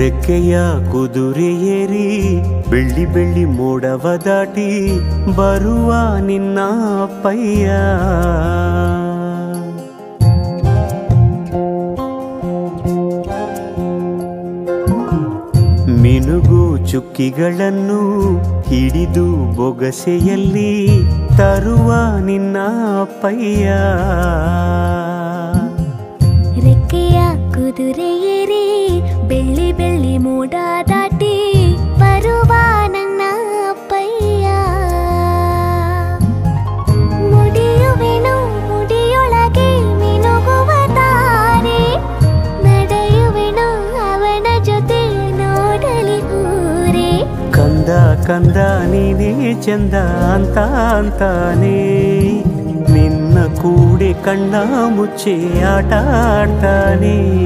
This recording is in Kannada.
ರೆಕ್ಕೆಯ ಕುದುರೆ ಏರಿ ಬೆಳ್ಳಿ ಬೆಳ್ಳಿ ಮೋಡವ ದಾಟಿ ಬರುವ ನಿನ್ನ ಅಪ್ಪಯ್ಯ ಮಿನುಗು ಚುಕ್ಕಿಗಳನ್ನು ಹಿಡಿದು ಬೊಗಸೆಯಲ್ಲಿ ತರುವ ನಿನ್ನ ಅಪ್ಪಯ್ಯ ರೆಕ್ಕೆಯ ಕುದುರೆ ಏರಿ ಬೆಳ್ಳಿ ಬೆಳ್ಳಿ ಮೋಡ ದಾಟಿ ಬರುವ ನನ್ನ ಅಪ್ಪಯ್ಯ ಮುಡಿಯುವೆನು ಮುಡಿಯೊಳಗೆ ಮಿನುಗುವ ತಾರೆ ನಡೆಯುವೆನು ಅವನ ಜೊತೆ ನೋಡಲಿ ಊರೇ ಕಂದ ಕಂದ ನೀನೇ ಚಂದ ಅಂತ ಅಂತಾನೆ ನಿನ್ನ ಕೂಡೆ ಕಣ್ಣ ಮುಚ್ಚಿ ಆಟ ಆಡ್ತಾನೆ